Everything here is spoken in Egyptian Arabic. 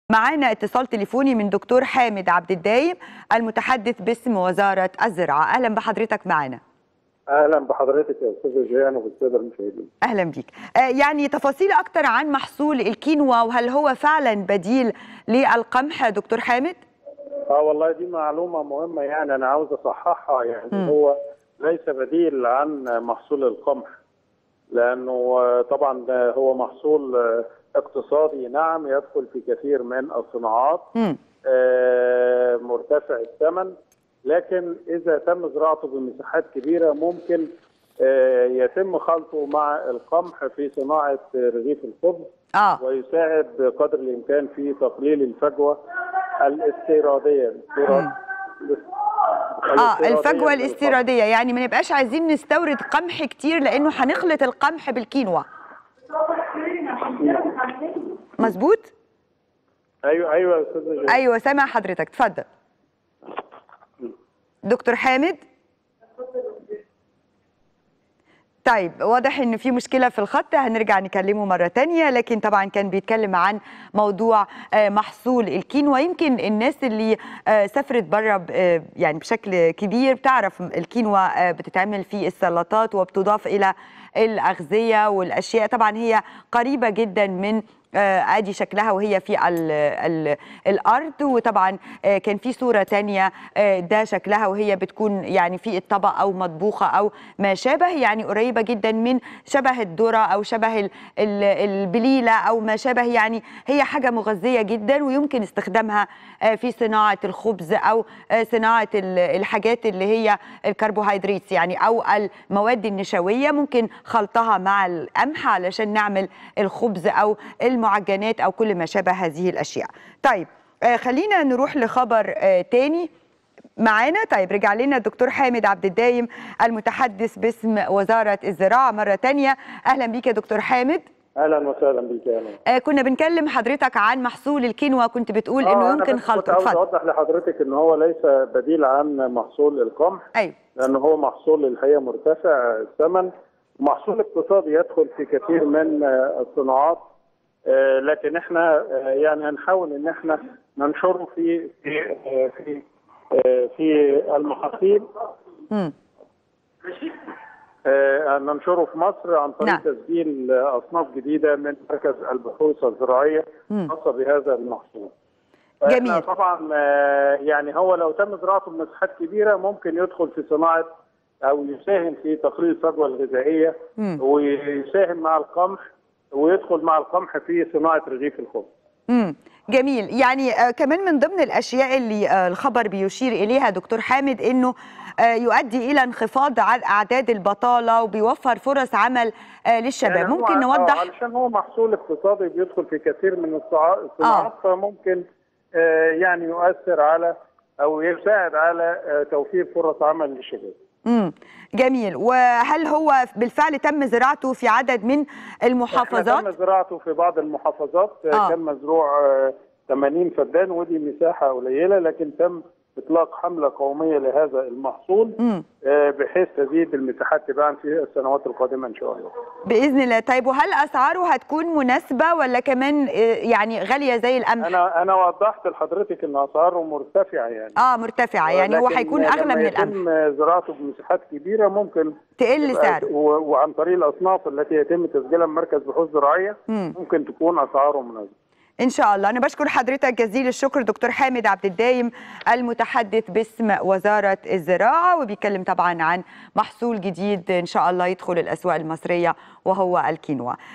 معانا اتصال تليفوني من دكتور حامد عبد الدايم المتحدث باسم وزارة الزراعة أهلا بحضرتك معانا اهلا بحضرتك يا استاذه جيان وبالساده المشاهدين أهلا بيك آه يعني تفاصيل أكتر عن محصول الكينوا وهل هو فعلا بديل للقمح دكتور حامد؟ اه والله دي معلومه مهمه يعني انا عاوز اصححها يعني مم. هو ليس بديل عن محصول القمح لانه آه، طبعا ده هو محصول آه، اقتصادي نعم يدخل في كثير من الصناعات مم. آه، مرتفع الثمن لكن اذا تم زراعته بمساحات كبيره ممكن آه، يتم خلطه مع القمح في صناعه رغيف الخبز آه ويساعد بقدر الامكان في تقليل الفجوه الاستيراديه الاستيراد اه الفجوه من الاستيراديه يعني ما نبقاش عايزين نستورد قمح كتير لانه هنخلط القمح بالكينوا مظبوط القمح. ايوه ايوه يا استاذ جمال. ايوه سامع حضرتك اتفضل دكتور حامد طيب واضح ان في مشكله في الخط هنرجع نكلمه مره تانية لكن طبعا كان بيتكلم عن موضوع آه، محصول الكينوا يمكن الناس اللي آه، سافرت بره ب- آه، يعني بشكل كبير بتعرف الكينوا آه، بتتعمل في السلطات وبتضاف الى الاغذيه والاشياء طبعا هي قريبه جدا من آه، ادي شكلها وهي في ال ال الارض وطبعا آه، كان في صوره تانية آه، ده شكلها وهي بتكون يعني في الطبق او مطبوخه او ما شابه يعني قريبه جدا من شبه الذره او شبه ال- ال- البليله او ما شابه يعني هي حاجه مغذيه جدا ويمكن استخدامها آه، في صناعه الخبز او آه، صناعه ال- الحاجات اللي هي الكربوهيدرات يعني او المواد النشويه ممكن خلطها مع القمح علشان نعمل الخبز او المعجنات او كل ما شابه هذه الاشياء. طيب آه، خلينا نروح لخبر آه، تاني معانا طيب رجع لنا الدكتور حامد عبد الدايم المتحدث باسم وزاره الزراعه مره تانية اهلا بيك يا دكتور حامد اهلا وسهلا بيك يا أهلا. آه، كنا بنكلم حضرتك عن محصول الكينوا كنت بتقول انه آه، أنا يمكن بس كنت خلطه عاوز اتفضل اوضح لحضرتك ان هو ليس بديل عن محصول القمح ايوه لأنه هو محصول الحقيقة مرتفع الثمن محصول اقتصادي يدخل في كثير من آه، الصناعات آه، لكن احنا آه، يعني هنحاول ان احنا ننشره في في آه، في آه، في المحاصيل مم. آه، ننشره في مصر عن طريق نعم. تسجيل آه، اصناف جديده من مركز البحوث الزراعيه مم. خاصه بهذا المحصول. جميل. فإحنا طبعا آه، يعني هو لو تم زراعته بمساحات كبيره ممكن يدخل في صناعه او يساهم في تقليل الفجوه الغذائيه مم. ويساهم مع القمح ويدخل مع القمح في صناعه رغيف الخبز. امم جميل يعني آه كمان من ضمن الاشياء اللي آه الخبر بيشير اليها دكتور حامد انه آه يؤدي الى انخفاض عن اعداد البطاله وبيوفر فرص عمل آه للشباب يعني هو- ممكن آه، نوضح علشان هو محصول اقتصادي بيدخل في كثير من الصعا- الصناعات فممكن آه، يعني يؤثر على او يساعد على آه، توفير فرص عمل للشباب. امم جميل وهل هو بالفعل تم زراعته في عدد من احنا المحافظات تم زراعته في بعض المحافظات آه، آه. كان مزروع آه، 80 فدان ودي مساحه قليله لكن تم اطلاق حمله قوميه لهذا المحصول امم آه، بحيث تزيد المساحات تباعا في السنوات القادمه ان شاء الله. باذن الله طيب وهل اسعاره هتكون مناسبه ولا كمان آه يعني غاليه زي القمح انا انا وضحت لحضرتك ان اسعاره مرتفعه يعني اه مرتفعه يعني هو ولكن هيكون اغلى لما من القمح يتم زراعته بمساحات كبيره ممكن تقل يبقى- سعره و- وعن طريق الاصناف التي يتم تسجيلها من مركز بحوث زراعيه مم. ممكن تكون اسعاره مناسبه. ان شاء الله انا بشكر حضرتك جزيل الشكر دكتور حامد عبد الدايم المتحدث باسم وزاره الزراعه وبيتكلم طبعا عن محصول جديد ان شاء الله يدخل الاسواق المصريه وهو الكينوا